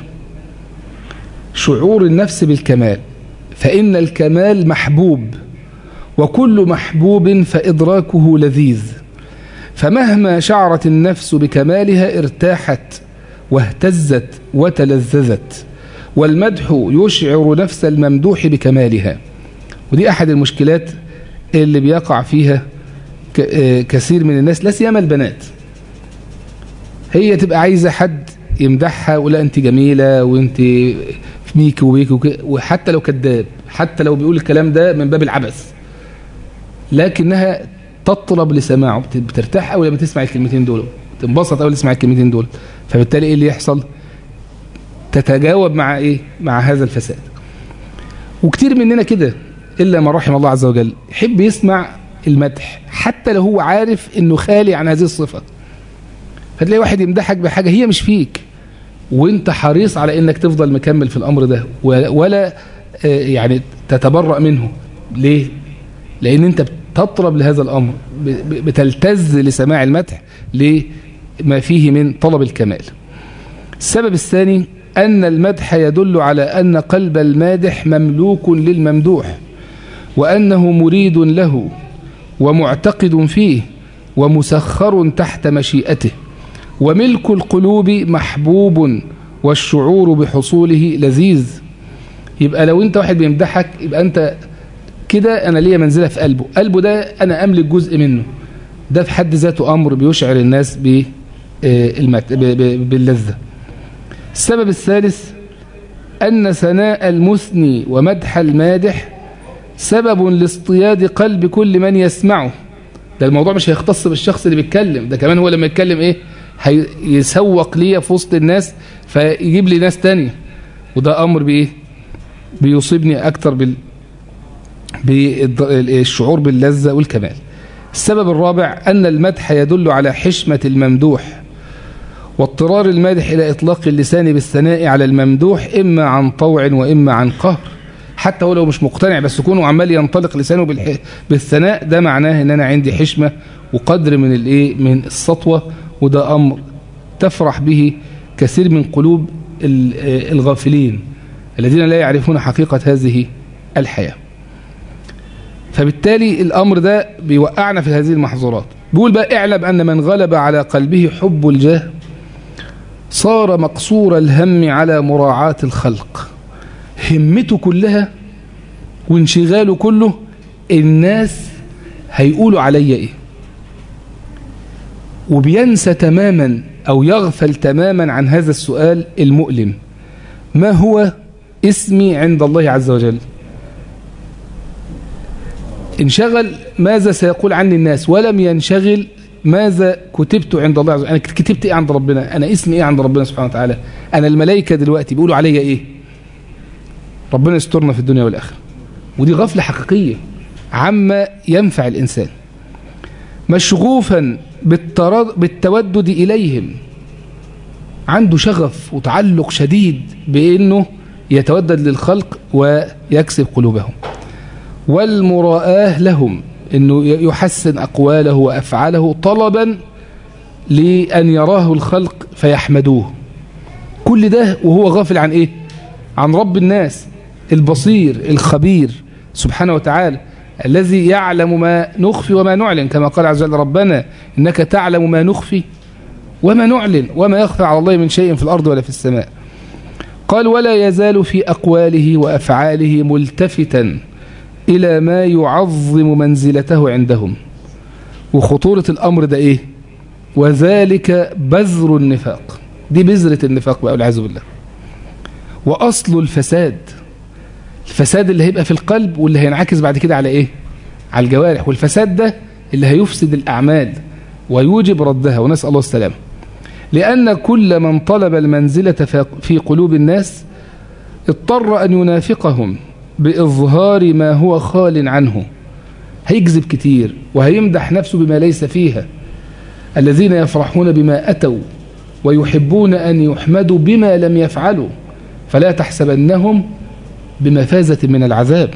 شعور النفس بالكمال فإن الكمال محبوب وكل محبوب فإدراكه لذيذ فمهما شعرت النفس بكمالها ارتاحت واهتزت وتلذذت والمدح يشعر نفس الممدوح بكمالها ودي أحد المشكلات اللي بيقع فيها كثير من الناس لا سيما البنات هي تبقى عايزة حد يمدحها ولا أنت جميلة وأنت ميك وبيك وحتى لو كذاب حتى لو بيقول الكلام ده من باب العبث لكنها تطلب لسماعه بترتاح أول لما تسمع الكلمتين دول تنبسط أول تسمع الكلمتين دول فبالتالي إيه اللي يحصل تتجاوب مع إيه مع هذا الفساد وكتير مننا كده إلا ما رحم الله عز وجل يحب يسمع المدح حتى لو هو عارف انه خالي عن هذه الصفة فتلاقي واحد يمدحك بحاجة هي مش فيك وانت حريص على انك تفضل مكمل في الامر ده ولا يعني تتبرأ منه ليه لان انت بتطرب لهذا الامر بتلتز لسماع المدح لما فيه من طلب الكمال السبب الثاني أن المدح يدل على أن قلب المادح مملوك للممدوح وأنه مريد له ومعتقد فيه ومسخر تحت مشيئته وملك القلوب محبوب والشعور بحصوله لذيذ يبقى لو انت واحد بيمدحك يبقى انت كده انا ليا منزلة في قلبه قلبه ده انا املك جزء منه ده في حد ذاته امر بيشعر الناس باللذة السبب الثالث ان ثناء المثني ومدح المادح سبب لاصطياد قلب كل من يسمعه ده الموضوع مش هيختص بالشخص اللي بيتكلم ده كمان هو لما يتكلم ايه هيسوق ليا في وسط الناس فيجيب لي ناس تانية وده امر بايه بيصيبني اكتر بال بالشعور باللذة والكمال السبب الرابع أن المدح يدل على حشمة الممدوح واضطرار المادح إلى إطلاق اللسان بالثناء على الممدوح إما عن طوع وإما عن قهر حتى ولو مش مقتنع بس كونه عمال ينطلق لسانه بالح... بالثناء ده معناه ان انا عندي حشمة وقدر من الايه من السطوة وده امر تفرح به كثير من قلوب الغافلين الذين لا يعرفون حقيقة هذه الحياة فبالتالي الامر ده بيوقعنا في هذه المحظورات بيقول بقى اعلم ان من غلب على قلبه حب الجاه صار مقصور الهم على مراعاة الخلق همته كلها وانشغاله كله الناس هيقولوا عليا ايه وبينسى تماما او يغفل تماما عن هذا السؤال المؤلم ما هو اسمي عند الله عز وجل انشغل ماذا سيقول عني الناس ولم ينشغل ماذا كتبت عند الله عز وجل أنا كتبت إيه عند ربنا أنا اسمي إيه عند ربنا سبحانه وتعالى أنا الملائكة دلوقتي بيقولوا عليا إيه ربنا يسترنا في الدنيا والآخرة ودي غفلة حقيقية عما ينفع الإنسان مشغوفا بالتودد إليهم عنده شغف وتعلق شديد بأنه يتودد للخلق ويكسب قلوبهم والمراءة لهم أنه يحسن أقواله وأفعاله طلبا لأن يراه الخلق فيحمدوه كل ده وهو غافل عن إيه عن رب الناس البصير الخبير سبحانه وتعالى الذي يعلم ما نخفي وما نعلن كما قال عز وجل ربنا إنك تعلم ما نخفي وما نعلن وما يخفى على الله من شيء في الأرض ولا في السماء قال ولا يزال في أقواله وأفعاله ملتفتا إلى ما يعظم منزلته عندهم وخطورة الأمر ده إيه وذلك بذر النفاق دي بذرة النفاق بقى والعياذ بالله وأصل الفساد الفساد اللي هيبقى في القلب واللي هينعكس بعد كده على إيه على الجوارح والفساد ده اللي هيفسد الأعمال ويوجب ردها ونسأل الله السلامه لأن كل من طلب المنزلة في قلوب الناس اضطر أن ينافقهم بإظهار ما هو خال عنه هيكذب كتير وهيمدح نفسه بما ليس فيها الذين يفرحون بما أتوا ويحبون أن يحمدوا بما لم يفعلوا فلا تحسبنهم بمفازة من العذاب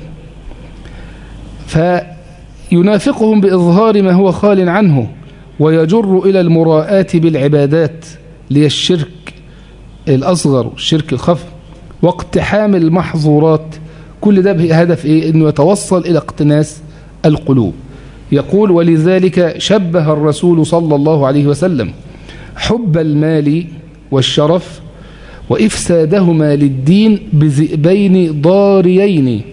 فينافقهم بإظهار ما هو خال عنه ويجر إلى المراءة بالعبادات لي الشرك الأصغر والشرك الخف واقتحام المحظورات كل ده بهدف إيه؟ أنه يتوصل إلى اقتناس القلوب يقول ولذلك شبه الرسول صلى الله عليه وسلم حب المال والشرف وإفسادهما للدين بذئبين ضاريين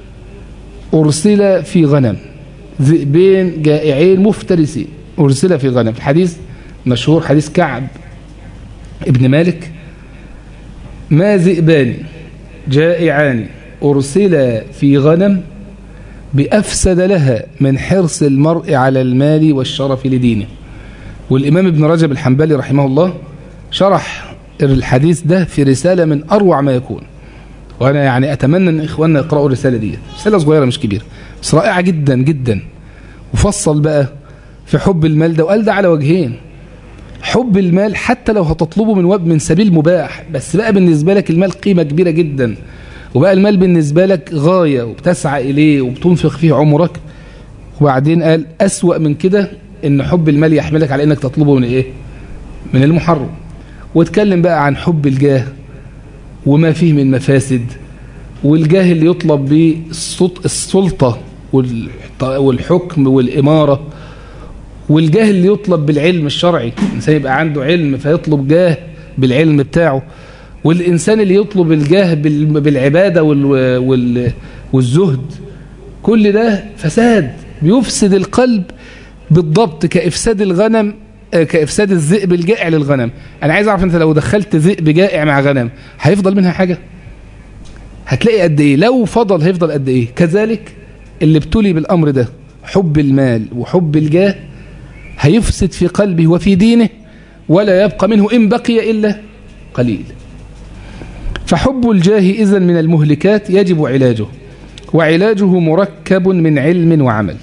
أرسل في غنم ذئبين جائعين مفترسين أرسل في غنم الحديث مشهور حديث كعب ابن مالك ما ذئبان جائعان أرسل في غنم بأفسد لها من حرص المرء على المال والشرف لدينه والإمام ابن رجب الحنبلي رحمه الله شرح الحديث ده في رسالة من أروع ما يكون وأنا يعني أتمنى أن إخواننا يقرأوا الرسالة دي رسالة صغيرة مش كبيرة بس رائعة جدا جدا وفصل بقى في حب المال ده وقال ده على وجهين حب المال حتى لو هتطلبه من وب من سبيل مباح بس بقى بالنسبة لك المال قيمة كبيرة جدا وبقى المال بالنسبة لك غاية وبتسعى إليه وبتنفق فيه عمرك وبعدين قال أسوأ من كده إن حب المال يحملك على إنك تطلبه من إيه من المحرم واتكلم بقى عن حب الجاه وما فيه من مفاسد والجاه اللي يطلب به السلطة والحكم والإمارة والجاه اللي يطلب بالعلم الشرعي الإنسان يبقى عنده علم فيطلب جاه بالعلم بتاعه والإنسان اللي يطلب الجاه بالعبادة والزهد كل ده فساد بيفسد القلب بالضبط كإفساد الغنم كإفساد الذئب الجائع للغنم أنا عايز أعرف أنت لو دخلت ذئب جائع مع غنم هيفضل منها حاجة هتلاقي قد إيه لو فضل هيفضل قد إيه كذلك اللي ابتلي بالأمر ده حب المال وحب الجاه هيفسد في قلبه وفي دينه ولا يبقى منه إن بقي إلا قليل فحب الجاه إذا من المهلكات يجب علاجه وعلاجه مركب من علم وعمل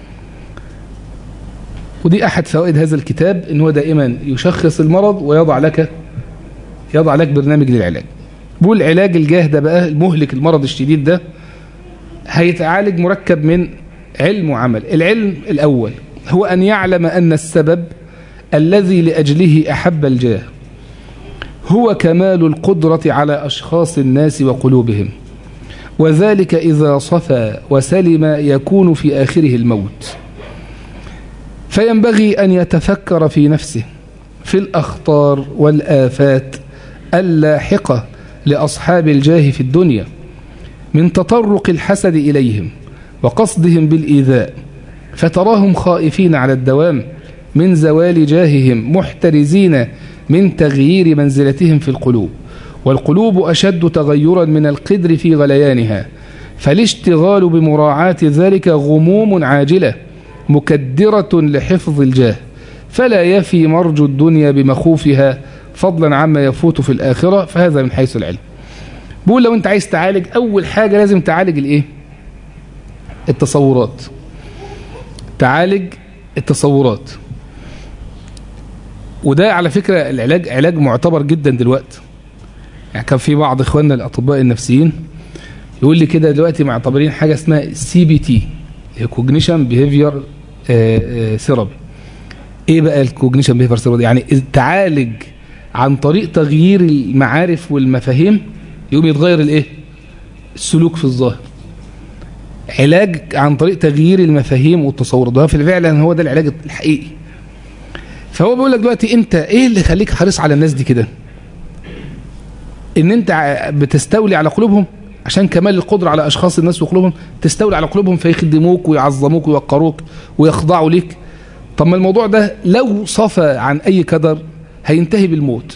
ودي أحد فوائد هذا الكتاب إن هو دائما يشخص المرض ويضع لك يضع لك برنامج للعلاج بقول علاج الجاه ده بقى المهلك المرض الشديد ده هيتعالج مركب من علم وعمل العلم الأول هو أن يعلم أن السبب الذي لأجله أحب الجاه هو كمال القدرة على أشخاص الناس وقلوبهم وذلك إذا صفى وسلم يكون في آخره الموت فينبغي أن يتفكر في نفسه في الأخطار والآفات اللاحقة لأصحاب الجاه في الدنيا من تطرق الحسد إليهم وقصدهم بالإيذاء فتراهم خائفين على الدوام من زوال جاههم محترزين من تغيير منزلتهم في القلوب والقلوب أشد تغيرا من القدر في غليانها فالاشتغال بمراعاة ذلك غموم عاجلة مكدرة لحفظ الجاه فلا يفي مرج الدنيا بمخوفها فضلا عما يفوت في الآخرة فهذا من حيث العلم بقول لو انت عايز تعالج أول حاجة لازم تعالج الايه التصورات تعالج التصورات وده على فكرة العلاج علاج معتبر جدا دلوقتي يعني كان في بعض اخواننا الاطباء النفسيين يقول لي كده دلوقتي معتبرين حاجة اسمها سي بي تي كوجنيشن بيهيفير ثيرابي ايه بقى الكوجنيشن بيهيفير ثيرابي يعني تعالج عن طريق تغيير المعارف والمفاهيم يقوم يتغير الايه السلوك في الظاهر علاج عن طريق تغيير المفاهيم والتصور ده في فعلا هو ده العلاج الحقيقي فهو بيقول لك دلوقتي انت ايه اللي يخليك حريص على الناس دي كده ان انت بتستولي على قلوبهم عشان كمال القدرة على اشخاص الناس وقلوبهم تستولي على قلوبهم فيخدموك ويعظموك ويوقروك ويخضعوا ليك طب ما الموضوع ده لو صفى عن اي كدر هينتهي بالموت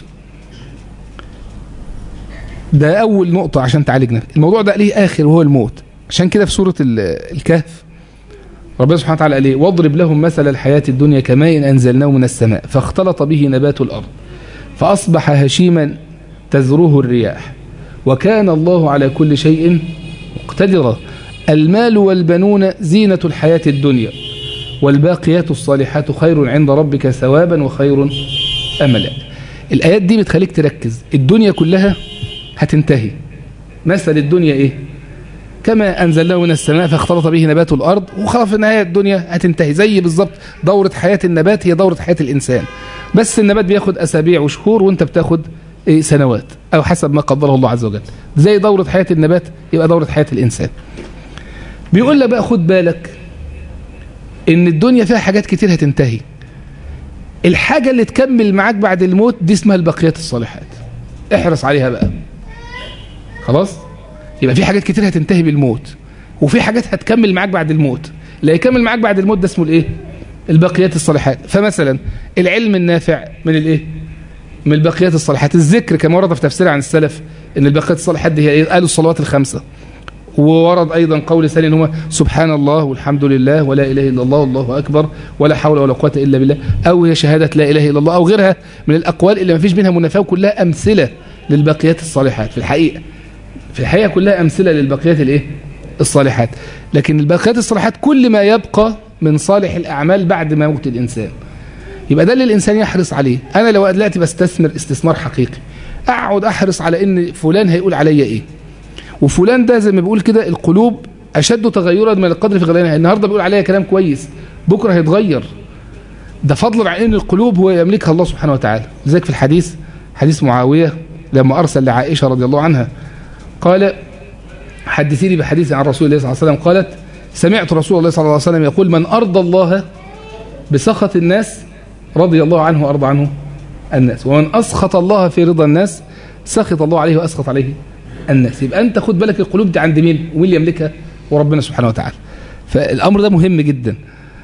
ده اول نقطة عشان تعالج نفسك الموضوع ده ليه اخر وهو الموت عشان كده في سورة الكهف ربنا سبحانه وتعالى قال ايه واضرب لهم مثل الحياة الدنيا كماء أنزلناه من السماء فاختلط به نبات الأرض فأصبح هشيما تذروه الرياح وكان الله على كل شيء مقتدرا المال والبنون زينة الحياة الدنيا والباقيات الصالحات خير عند ربك ثوابا وخير أملا الآيات دي بتخليك تركز الدنيا كلها هتنتهي مثل الدنيا ايه كما أنزلناه من السماء فاختلط به نبات الأرض وخلاص في النهاية الدنيا هتنتهي زي بالظبط دورة حياة النبات هي دورة حياة الإنسان بس النبات بياخد أسابيع وشهور وانت بتاخد إيه سنوات أو حسب ما قدره الله عز وجل زي دورة حياة النبات يبقى دورة حياة الإنسان بيقول لك بقى خد بالك إن الدنيا فيها حاجات كتير هتنتهي الحاجة اللي تكمل معاك بعد الموت دي اسمها البقيات الصالحات احرص عليها بقى خلاص يبقى في حاجات كتير هتنتهي بالموت وفي حاجات هتكمل معاك بعد الموت اللي هيكمل معاك بعد الموت ده اسمه الايه البقيات الصالحات فمثلا العلم النافع من الايه من البقيات الصالحات الذكر كما ورد في تفسير عن السلف ان البقيات الصالحات دي هي ايه قالوا الصلوات الخمسه وورد ايضا قول ثاني ان هو سبحان الله والحمد لله ولا اله الا الله والله اكبر ولا حول ولا قوه الا بالله او هي شهاده لا اله الا الله او غيرها من الاقوال اللي ما فيش بينها منافاه وكلها امثله للبقيات الصالحات في الحقيقه في الحقيقة كلها أمثلة للبقيات الإيه؟ الصالحات لكن البقيات الصالحات كل ما يبقى من صالح الأعمال بعد ما موت الإنسان يبقى ده اللي الإنسان يحرص عليه أنا لو دلوقتي بستثمر استثمار حقيقي أقعد أحرص على إن فلان هيقول عليا إيه وفلان ده زي ما بيقول كده القلوب أشد تغيرا من القدر في غليانها النهاردة بيقول عليا كلام كويس بكرة هيتغير ده فضل عن ان القلوب هو يملكها الله سبحانه وتعالى لذلك في الحديث حديث معاوية لما أرسل لعائشة رضي الله عنها قال حدثيني بحديث عن رسول الله صلى الله عليه وسلم قالت سمعت رسول الله صلى الله عليه وسلم يقول من أرضى الله بسخط الناس رضي الله عنه وأرضى عنه الناس ومن أسخط الله في رضا الناس سخط الله عليه وأسخط عليه الناس يبقى أنت خد بالك القلوب دي عند مين ومين اللي يملكها وربنا سبحانه وتعالى فالأمر ده مهم جدا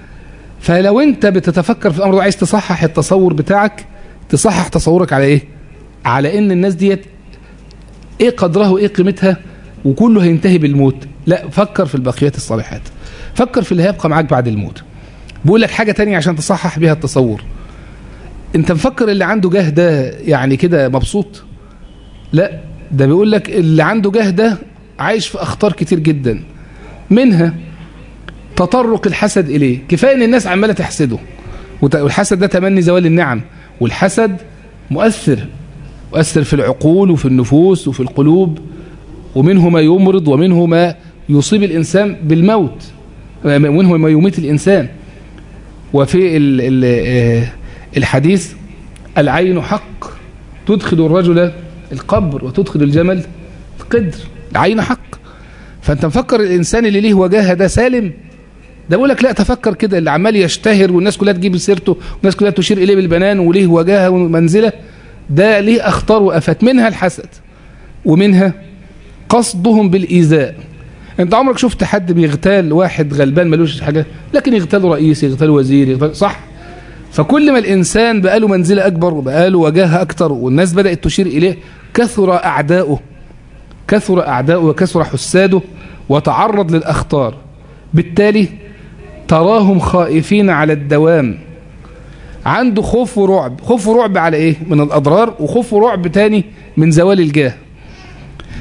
فلو أنت بتتفكر في الأمر ده عايز تصحح التصور بتاعك تصحح تصورك على إيه على إن الناس ديت ايه قدرها وايه قيمتها وكله هينتهي بالموت لا فكر في البقيات الصالحات فكر في اللي هيبقى معاك بعد الموت بقول لك حاجة تانية عشان تصحح بيها التصور انت مفكر اللي عنده جاه ده يعني كده مبسوط لا ده بيقول لك اللي عنده جاه ده عايش في اخطار كتير جدا منها تطرق الحسد اليه كفايه ان الناس عماله تحسده والحسد ده تمني زوال النعم والحسد مؤثر مؤثر في العقول وفي النفوس وفي القلوب ومنه ما يمرض ومنه ما يصيب الإنسان بالموت ومنه ما يميت الإنسان وفي ال ال الحديث العين حق تدخل الرجل القبر وتدخل الجمل القدر العين حق فأنت مفكر الإنسان اللي ليه وجاهه ده سالم ده بقول لك لا تفكر كده اللي عمال يشتهر والناس كلها تجيب سيرته والناس كلها تشير إليه بالبنان وليه وجاهه ومنزله ده ليه أخطار وأفات منها الحسد ومنها قصدهم بالإيذاء انت عمرك شفت حد بيغتال واحد غلبان ملوش حاجة لكن يغتال رئيس يغتال وزير يغتال صح فكل ما الإنسان بقى له منزلة أكبر وبقى له وجاهة أكتر والناس بدأت تشير إليه كثر أعداؤه كثر أعداؤه وكثر حساده وتعرض للأخطار بالتالي تراهم خائفين على الدوام عنده خوف ورعب خوف ورعب على ايه من الاضرار وخوف ورعب تاني من زوال الجاه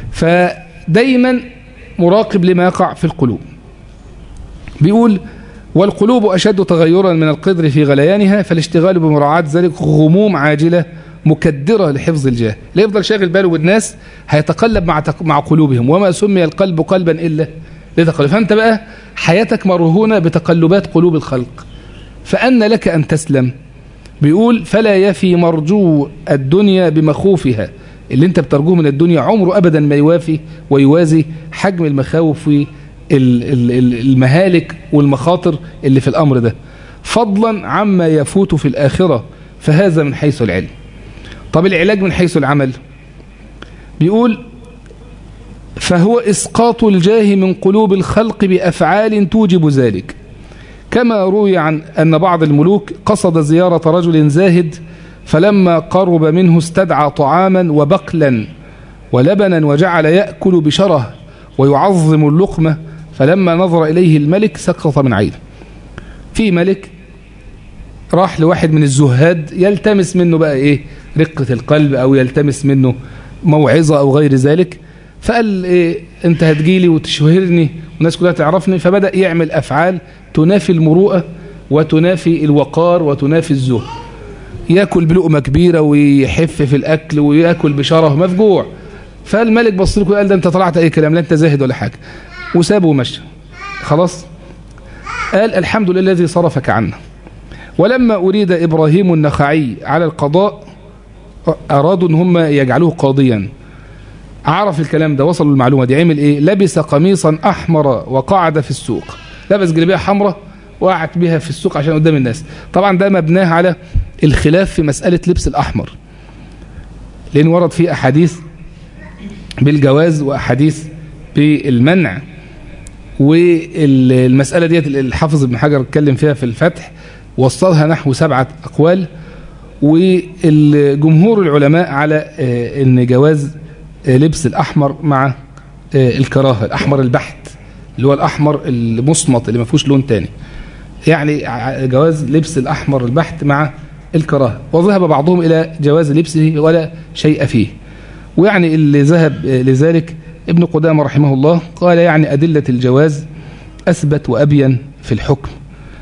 فدايما مراقب لما يقع في القلوب بيقول والقلوب أشد تغيرا من القدر في غليانها فالاشتغال بمراعاة ذلك غموم عاجلة مكدرة لحفظ الجاه لا يفضل شاغل باله بالناس هيتقلب مع مع قلوبهم وما سمي القلب قلبا إلا لتقلب فأنت بقى حياتك مرهونة بتقلبات قلوب الخلق فأن لك أن تسلم بيقول فلا يفي مرجو الدنيا بمخوفها اللي انت بترجوه من الدنيا عمره أبدا ما يوافي ويوازي حجم المخاوف في المهالك والمخاطر اللي في الأمر ده فضلا عما يفوت في الآخرة فهذا من حيث العلم طب العلاج من حيث العمل بيقول فهو إسقاط الجاه من قلوب الخلق بأفعال توجب ذلك كما روي عن أن بعض الملوك قصد زيارة رجل زاهد فلما قرب منه استدعى طعاما وبقلا ولبنا وجعل يأكل بشره ويعظم اللقمة فلما نظر إليه الملك سقط من عينه في ملك راح لواحد من الزهاد يلتمس منه بقى إيه رقة القلب أو يلتمس منه موعظة أو غير ذلك فقال إيه أنت هتجيلي وتشهرني والناس كلها تعرفني فبدأ يعمل أفعال تنافي المروءة وتنافي الوقار وتنافي الزهد ياكل بلقمة كبيرة ويحف في الأكل وياكل بشره مفجوع فالملك بص له قال ده أنت طلعت أي كلام لا أنت زاهد ولا حاجة وسابه ومشى خلاص قال الحمد لله الذي صرفك عنا ولما أريد إبراهيم النخعي على القضاء أرادوا أن هم يجعلوه قاضيا عرف الكلام ده وصلوا المعلومة دي عمل إيه لبس قميصا أحمر وقعد في السوق لبس جلبية حمراء وقعد بها في السوق عشان قدام الناس طبعا ده مبناه على الخلاف في مسألة لبس الأحمر لأن ورد فيه أحاديث بالجواز وأحاديث بالمنع والمسألة ديت الحافظ ابن حجر اتكلم فيها في الفتح وصلها نحو سبعة أقوال والجمهور العلماء على أن جواز لبس الأحمر مع الكراهة الأحمر البحت اللي هو الأحمر المصمت اللي ما فيهوش لون تاني يعني جواز لبس الأحمر البحت مع الكراهة وذهب بعضهم إلى جواز لبسه ولا شيء فيه ويعني اللي ذهب لذلك ابن قدامة رحمه الله قال يعني أدلة الجواز أثبت وأبين في الحكم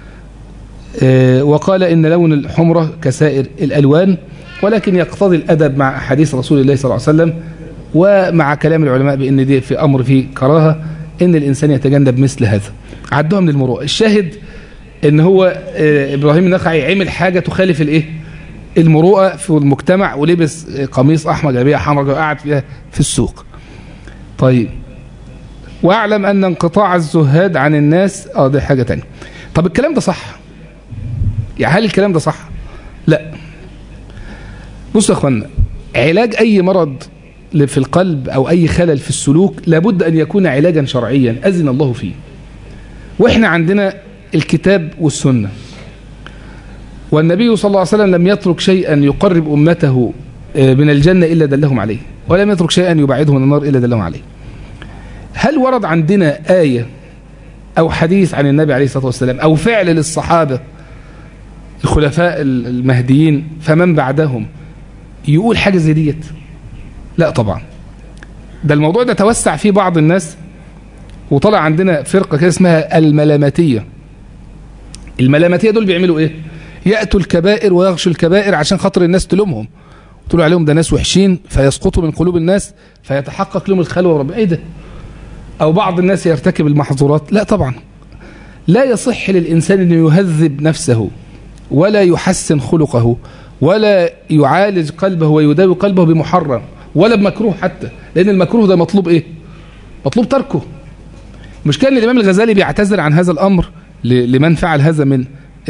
وقال إن لون الحمرة كسائر الألوان ولكن يقتضي الأدب مع أحاديث رسول الله صلى الله عليه وسلم ومع كلام العلماء بأن دي في أمر فيه كراهة إن الإنسان يتجنب مثل هذا عدوها من المروءة الشاهد إن هو إبراهيم النخعي عمل حاجة تخالف الإيه المروءة في المجتمع ولبس قميص أحمر جلابية حمراء وقعد فيها في السوق طيب واعلم أن انقطاع الزهاد عن الناس اه دي حاجة تانية طب الكلام ده صح يعني هل الكلام ده صح لا بصوا يا اخوانا علاج أي مرض في القلب أو أي خلل في السلوك لابد أن يكون علاجا شرعيا أذن الله فيه وإحنا عندنا الكتاب والسنة والنبي صلى الله عليه وسلم لم يترك شيئا يقرب أمته من الجنة إلا دلهم عليه ولم يترك شيئا يبعدهم من النار إلا دلهم عليه هل ورد عندنا آية أو حديث عن النبي عليه الصلاة والسلام أو فعل للصحابة الخلفاء المهديين فمن بعدهم يقول حاجة زي ديت لا طبعا ده الموضوع ده توسع فيه بعض الناس وطلع عندنا فرقة كده اسمها الملاماتية الملاماتية دول بيعملوا ايه يأتوا الكبائر ويغشوا الكبائر عشان خاطر الناس تلومهم تقولوا عليهم ده ناس وحشين فيسقطوا من قلوب الناس فيتحقق لهم الخلوة ورب ايه ده او بعض الناس يرتكب المحظورات لا طبعا لا يصح للإنسان أن يهذب نفسه ولا يحسن خلقه ولا يعالج قلبه ويداوي قلبه بمحرم ولا بمكروه حتى لأن المكروه ده مطلوب إيه مطلوب تركه مش كان الإمام الغزالي بيعتذر عن هذا الأمر لمن فعل هذا من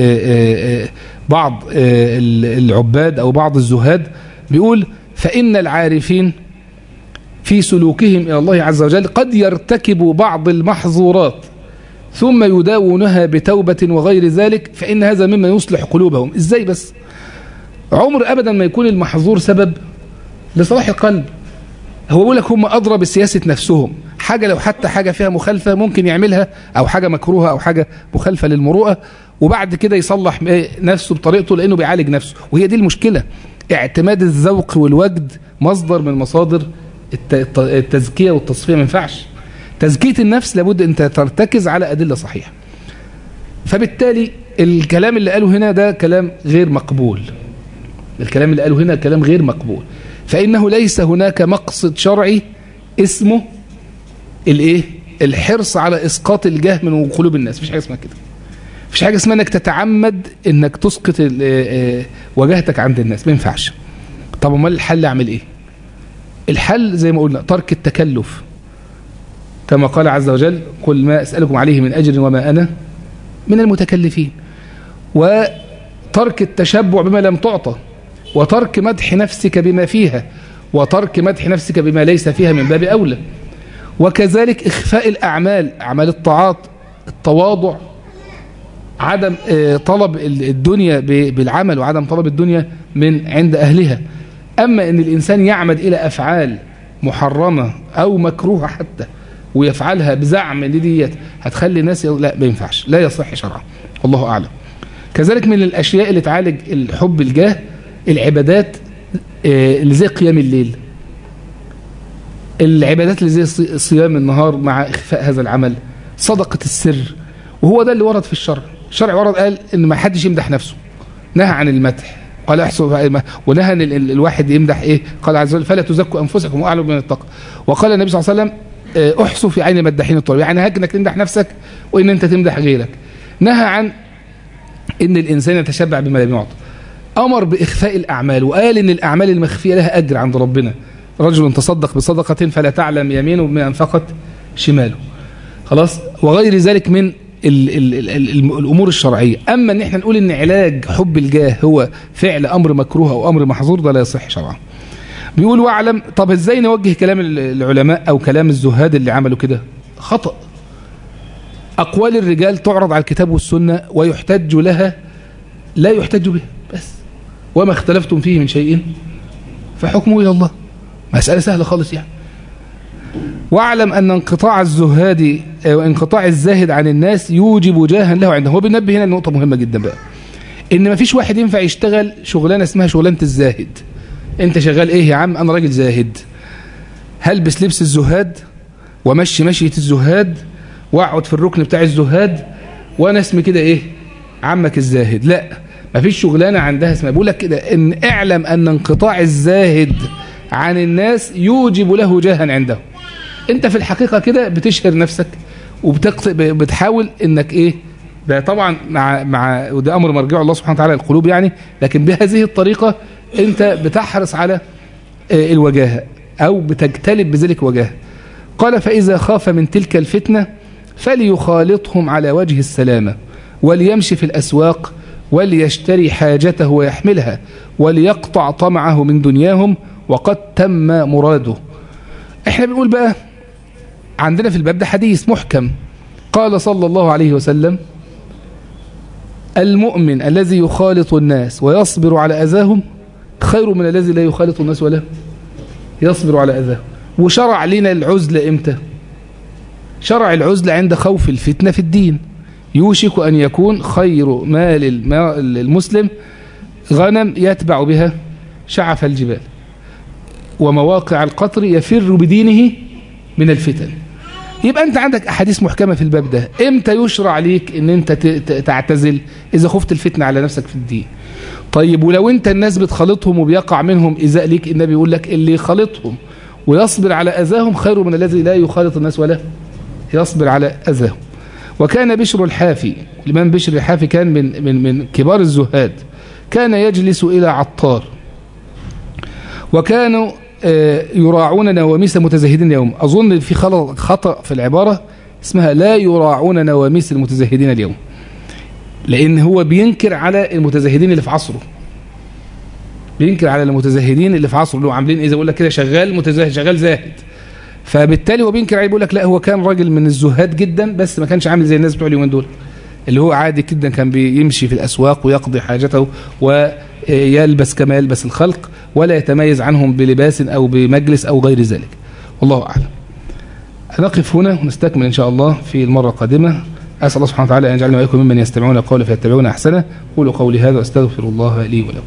بعض العباد أو بعض الزهاد بيقول فإن العارفين في سلوكهم إلى الله عز وجل قد يرتكبوا بعض المحظورات ثم يداونها بتوبة وغير ذلك فإن هذا مما يصلح قلوبهم إزاي بس عمر أبدا ما يكون المحظور سبب لصلاح القلب هو بيقول لك هم أضرى بسياسة نفسهم حاجة لو حتى حاجة فيها مخالفة ممكن يعملها أو حاجة مكروهة أو حاجة مخالفة للمروءة وبعد كده يصلح نفسه بطريقته لأنه بيعالج نفسه وهي دي المشكلة اعتماد الذوق والوجد مصدر من مصادر التزكية والتصفية ما ينفعش تزكية النفس لابد أن ترتكز على أدلة صحيحة فبالتالي الكلام اللي قاله هنا ده كلام غير مقبول الكلام اللي قاله هنا كلام غير مقبول فإنه ليس هناك مقصد شرعي اسمه الايه الحرص على اسقاط الجاه من قلوب الناس مفيش حاجه اسمها كده مفيش حاجه اسمها انك تتعمد انك تسقط وجاهتك عند الناس ما ينفعش طب امال الحل اعمل ايه الحل زي ما قلنا ترك التكلف كما قال عز وجل قل ما اسالكم عليه من اجر وما انا من المتكلفين وترك التشبع بما لم تعطى وترك مدح نفسك بما فيها وترك مدح نفسك بما ليس فيها من باب أولى وكذلك إخفاء الأعمال أعمال الطاعات التواضع عدم طلب الدنيا بالعمل وعدم طلب الدنيا من عند أهلها أما أن الإنسان يعمد إلى أفعال محرمة أو مكروهة حتى ويفعلها بزعم ان ديت هتخلي الناس لا ما ينفعش لا يصح شرعا والله أعلم كذلك من الأشياء اللي تعالج الحب الجاه العبادات اللي زي قيام الليل العبادات اللي زي صيام النهار مع إخفاء هذا العمل صدقة السر وهو ده اللي ورد في الشرع الشرع ورد قال ان ما حدش يمدح نفسه نهى عن المدح قال احسوا ونهى ان الواحد يمدح ايه قال عز وجل فلا تزكوا انفسكم واعلم من التقوى وقال النبي صلى الله عليه وسلم احسوا في عين مداحين الطريق يعني هاك انك تمدح نفسك وان انت تمدح غيرك نهى عن ان الانسان يتشبع بما لم يعطى امر باخفاء الاعمال وقال ان الاعمال المخفيه لها اجر عند ربنا رجل تصدق بصدقه فلا تعلم يمينه بما انفقت شماله خلاص وغير ذلك من ال ال ال ال الامور الشرعيه اما ان احنا نقول ان علاج حب الجاه هو فعل امر مكروه او امر محظور ده لا يصح شرعا بيقول واعلم طب ازاي نوجه كلام العلماء او كلام الزهاد اللي عملوا كده خطأ اقوال الرجال تعرض على الكتاب والسنه ويحتج لها لا يحتج به بس وما اختلفتم فيه من شيء فحكمه الى الله مساله سهله خالص يعني واعلم ان انقطاع الزهاد انقطاع الزاهد عن الناس يوجب جاها له عنده هو بينبه هنا نقطه مهمه جدا بقى ان ما فيش واحد ينفع يشتغل شغلانه اسمها شغلانه الزاهد انت شغال ايه يا عم انا راجل زاهد هلبس لبس الزهاد ومشي مشيه الزهاد واقعد في الركن بتاع الزهاد وانا اسمي كده ايه عمك الزاهد لا ما فيش شغلانه عندها اسمها بقول لك كده ان اعلم ان انقطاع الزاهد عن الناس يوجب له جاها عنده انت في الحقيقة كده بتشهر نفسك وبتحاول انك ايه طبعا مع مع وده امر مرجعه الله سبحانه وتعالى القلوب يعني لكن بهذه الطريقة انت بتحرص على الوجاهة او بتجتلب بذلك وجاهة قال فاذا خاف من تلك الفتنة فليخالطهم على وجه السلامة وليمشي في الاسواق وليشتري حاجته ويحملها وليقطع طمعه من دنياهم وقد تم مراده احنا بنقول بقى عندنا في الباب ده حديث محكم قال صلى الله عليه وسلم المؤمن الذي يخالط الناس ويصبر على أذاهم خير من الذي لا يخالط الناس ولا يصبر على أذاهم وشرع لنا العزلة إمتى شرع العزلة عند خوف الفتنة في الدين يوشك أن يكون خير مال المسلم غنم يتبع بها شعف الجبال ومواقع القطر يفر بدينه من الفتن يبقى انت عندك احاديث محكمه في الباب ده امتى يشرع ليك ان انت تعتزل اذا خفت الفتنه على نفسك في الدين طيب ولو انت الناس بتخالطهم وبيقع منهم ايذاء ليك النبي يقول لك اللي يخالطهم ويصبر على اذاهم خير من الذي لا يخالط الناس ولا يصبر على اذاهم وكان بشر الحافي الامام بشر الحافي كان من من من كبار الزهاد كان يجلس الى عطار وكانوا يراعون نواميس المتزهدين اليوم أظن في خطأ في العبارة اسمها لا يراعون نواميس المتزهدين اليوم لأن هو بينكر على المتزهدين اللي في عصره بينكر على المتزهدين اللي في عصره اللي هو عاملين إذا بقول لك كده شغال متزهد شغال زاهد فبالتالي هو بينكر عليه بيقول لك لا هو كان راجل من الزهاد جدا بس ما كانش عامل زي الناس بتوع اليومين دول اللي هو عادي جدا كان بيمشي في الأسواق ويقضي حاجته ويلبس كما يلبس الخلق ولا يتميز عنهم بلباس أو بمجلس أو غير ذلك والله أعلم نقف هنا ونستكمل إن شاء الله في المرة القادمة أسأل الله سبحانه وتعالى أن يجعلنا وإياكم ممن يستمعون القول فيتبعون أحسنه قولوا قولي هذا وأستغفر الله لي ولكم